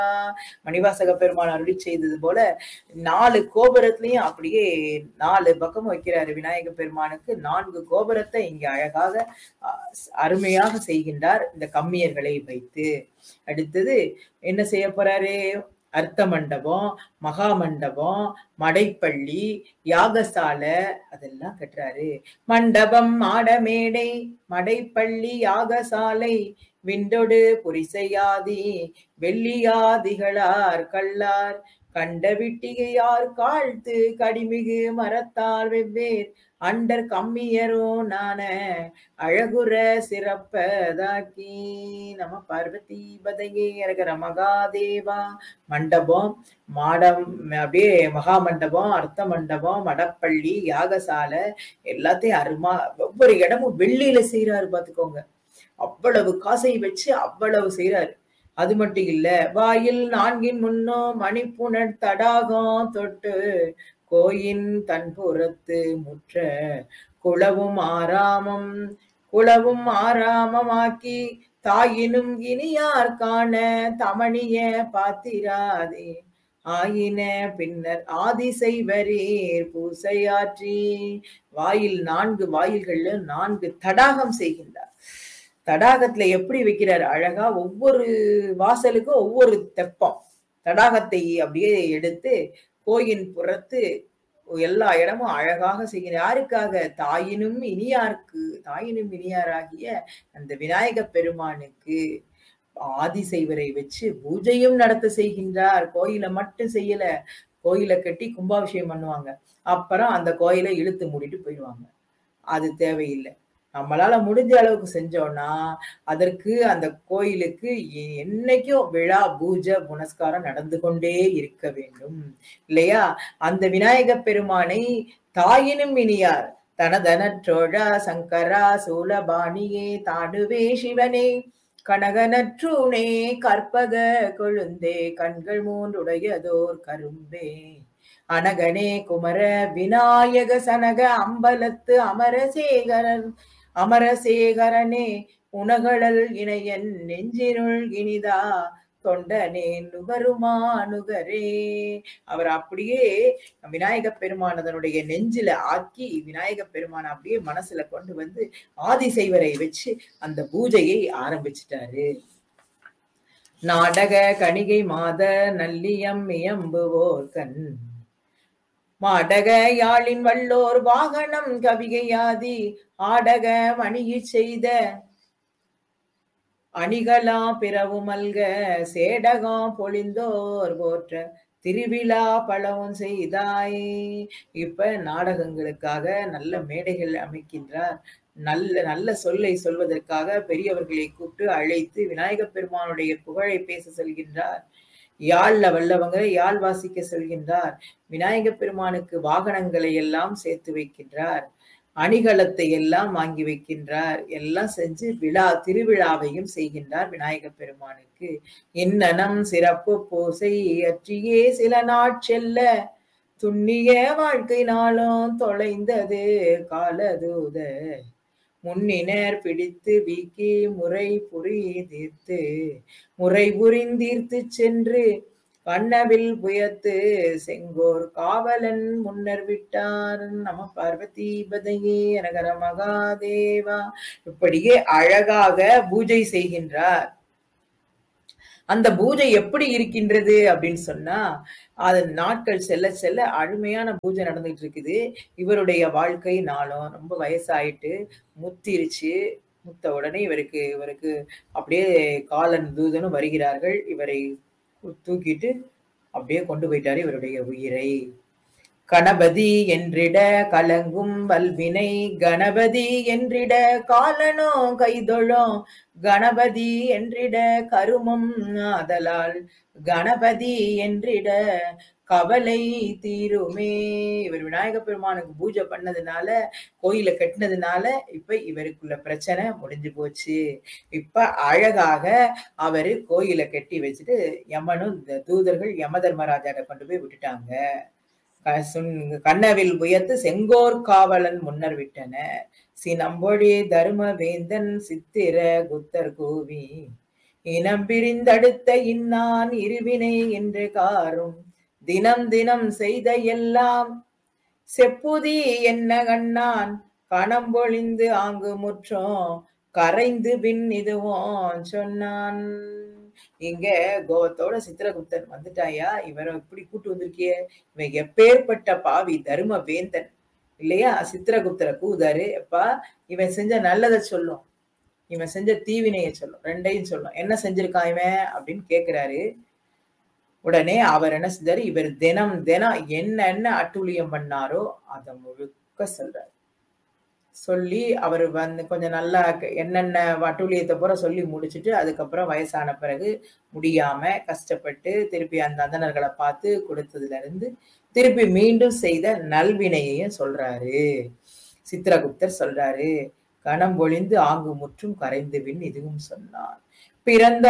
மணிவாசக பெருமான் அருளி செய்தது போல நாலு கோபுரத்திலையும் அப்படியே நாலு பக்கம் வைக்கிறாரு விநாயக பெருமானுக்கு நான்கு கோபுரத்தை இங்க அழகாக அஹ், அருமையாக செய்கின்றார் இந்த கம்மியர்களை வைத்து அடுத்தது என்ன செய்ய போறாரு அர்த்த மண்டபம் மகா மண்டபம் மடைப்பள்ளி யாகசாலை அதெல்லாம் கட்டுறாரு மண்டபம் மாடமேடை மடைப்பள்ளி யாகசாலை விண்டொடு புரிசையாதி வெள்ளியாதிகளார் கல்லார் கண்ட விட்டிகையார் காழ்த்து கடிமிகு மரத்தார் வெவ்வேர் அண்டர் கம்மியரோ நான அழகுற சிறப்பதாக்கி நம பார்வதி பதையே அரகர மகாதேவா மண்டபம் மாடம் அப்படியே மகா மண்டபம் அர்த்த மண்டபம் மடப்பள்ளி யாகசாலை எல்லாத்தையும் அருமா ஒவ்வொரு இடமும் வெள்ளியில செய்யறாரு பாத்துக்கோங்க அவ்வளவு காசை வச்சு அவ்வளவு செய்யறாரு அது மட்டும் இல்ல வாயில் நான்கின் முன்னோ மணிப்புணர் தடாகம் தொட்டு கோயின் தன்புறத்து முற்ற குளவும் ஆராமம் குளவும் ஆராமமாக்கி தாயினும் இனியார் காண தமணிய பாத்திராதே ஆயின பின்னர் ஆதி செய்வரீர் பூசையாற்றி வாயில் நான்கு வாயில்கள்ல நான்கு தடாகம் செய்கின்றார் தடாகத்துல எப்படி வைக்கிறார் அழகா ஒவ்வொரு வாசலுக்கும் ஒவ்வொரு தெப்பம் தடாகத்தை அப்படியே எடுத்து கோயின் புறத்து எல்லா இடமும் அழகாக செய்கிறார் யாருக்காக தாயினும் இனியார்க்கு தாயினும் இனியாராகிய அந்த விநாயக பெருமானுக்கு ஆதிசைவரை வச்சு பூஜையும் நடத்த செய்கின்றார் கோயிலை மட்டும் செய்யல கோயிலை கட்டி கும்பாபிஷேகம் பண்ணுவாங்க அப்புறம் அந்த கோயிலை இழுத்து மூடிட்டு போயிடுவாங்க அது தேவையில்லை நம்மளால முடிஞ்ச அளவுக்கு செஞ்சோம்னா அதற்கு அந்த கோயிலுக்கு எ- என்னைக்கும் விழா பூஜை புனஸ்காரம் நடந்து கொண்டே இருக்க வேண்டும் இல்லையா அந்த விநாயக பெருமானை தாயினும் இனியார் தனதனற்றோழா சங்கரா சூலபாணியே தாடுவே சிவனே கனகனற்றூனே கற்பக கொழுந்தே கண்கள் மூன்றுடையதோர் கரும்பே அனகனே குமர விநாயக சனக அம்பலத்து அமரசேகரன் அமரசேகரனே உணகழல் இணையன் நெஞ்சினுள் இனிதா தொண்டனே நுகருமா நுகரே அவர் அப்படியே விநாயக பெருமானதனுடைய நெஞ்சில ஆக்கி விநாயக பெருமான அப்படியே மனசுல கொண்டு வந்து ஆதிசைவரை வச்சு அந்த பூஜையை ஆரம்பிச்சிட்டாரு நாடக கணிகை மாத நல்லியம் இயம்புவோர் கண் மாடக யாழின் வல்லோர் வாகனம் கவிகையாதி ஆடக மணியு செய்த அணிகளா பிறவு மல்க சேடகம் பொழிந்தோர் போற்ற திருவிழா பலவும் செய்தாய் இப்ப நாடகங்களுக்காக நல்ல மேடைகள் அமைக்கின்றார் நல்ல நல்ல சொல்லை சொல்வதற்காக பெரியவர்களை கூப்பிட்டு அழைத்து விநாயகப் பெருமானுடைய புகழை பேச செல்கின்றார் யாழ்ல வல்லவங்க யாழ் வாசிக்க செல்கின்றார் விநாயகப் பெருமானுக்கு வாகனங்களை எல்லாம் சேர்த்து வைக்கின்றார் அணிகலத்தை எல்லாம் வாங்கி வைக்கின்றார் எல்லாம் செஞ்சு விழா திருவிழாவையும் செய்கின்றார் விநாயகப் பெருமானுக்கு இன்னனம் சிறப்பு பூசை அற்றியே சில நாட்செல்ல துண்ணிய வாழ்க்கை நாளும் தொலைந்தது காலதூத முன்னினர் பிடித்து வீக்கி முறை புரிதீர்த்து முறை புரிந்தீர்த்து சென்று கண்ணவில் புயத்து செங்கோர் காவலன் முன்னர் விட்டார் நம பார்வதி பதையே நகர மகாதேவா இப்படியே அழகாக பூஜை செய்கின்றார் அந்த பூஜை எப்படி இருக்கின்றது அப்படின்னு சொன்னா அது நாட்கள் செல்ல செல்ல அருமையான பூஜை நடந்துட்டு இருக்குது இவருடைய வாழ்க்கை நாளும் ரொம்ப வயசாயிட்டு முத்திருச்சு முத்த உடனே இவருக்கு இவருக்கு அப்படியே காலன் தூதனும் வருகிறார்கள் இவரை தூக்கிட்டு அப்படியே கொண்டு போயிட்டாரு இவருடைய உயிரை கணபதி என்றிட கலங்கும் வல்வினை கணபதி என்றிட காலனோ கைதொழோ கணபதி என்றிட கருமம் ஆதலால் கணபதி என்றிட கவலை தீருமே இவர் விநாயக பெருமானுக்கு பூஜை பண்ணதுனால கோயில கட்டினதுனால இப்ப இவருக்குள்ள பிரச்சனை முடிஞ்சு போச்சு இப்ப அழகாக அவரு கோயில கட்டி வச்சுட்டு யமனும் இந்த தூதர்கள் யம தர்மராஜாட்ட கொண்டு போய் விட்டுட்டாங்க க- சுன்- கண்ணவில் உயர்த்து செங்கோர் காவலன் முன்னர் விட்டன சினம்பொழி தரும வேந்தன் சித்திர குத்தர் கூவி இனம் பிரிந்தடுத்த இன்னான் இருவினை என்று காரும் தினம் தினம் செய்த எல்லாம் செப்புதி என்ன கண்ணான் கணம்பொழிந்து ஆங்கு முற்றோம் கரைந்து பின் இதுவும் சொன்னான் இங்க கோவத்தோட சித்திரகுப்தன் வந்துட்டாயா இவரை இப்படி கூட்டு வந்திருக்கியே இவன் எப்பேற்பட்ட பாவி தர்ம வேந்தன் இல்லையா சித்திரகுப்தரை கூதாரு எப்பா இவன் செஞ்ச நல்லதை சொல்லும் இவன் செஞ்ச தீவினைய சொல்லும் ரெண்டையும் சொல்லும் என்ன செஞ்சிருக்கான் இவன் அப்படின்னு கேக்குறாரு உடனே அவர் என்ன செஞ்சாரு இவர் தினம் தினம் என்னென்ன அட்டூழியம் பண்ணாரோ அதை முழுக்க சொல்றாரு சொல்லி அவர் வந்து கொஞ்சம் நல்லா க- என்னென்ன அட்டூழியத்தை பூரா சொல்லி முடிச்சுட்டு அதுக்கப்புறம் வயசான பிறகு முடியாம கஷ்டப்பட்டு திருப்பி அந்த அந்தணர்களை பார்த்து கொடுத்ததுல இருந்து திருப்பி மீண்டும் செய்த நல்வினையையும் சொல்றாரு சித்திரகுப்தர் சொல்றாரு கணம் பொழிந்து ஆங்கு முற்றும் கரைந்து வின் இதுவும் சொன்னார் பிறந்த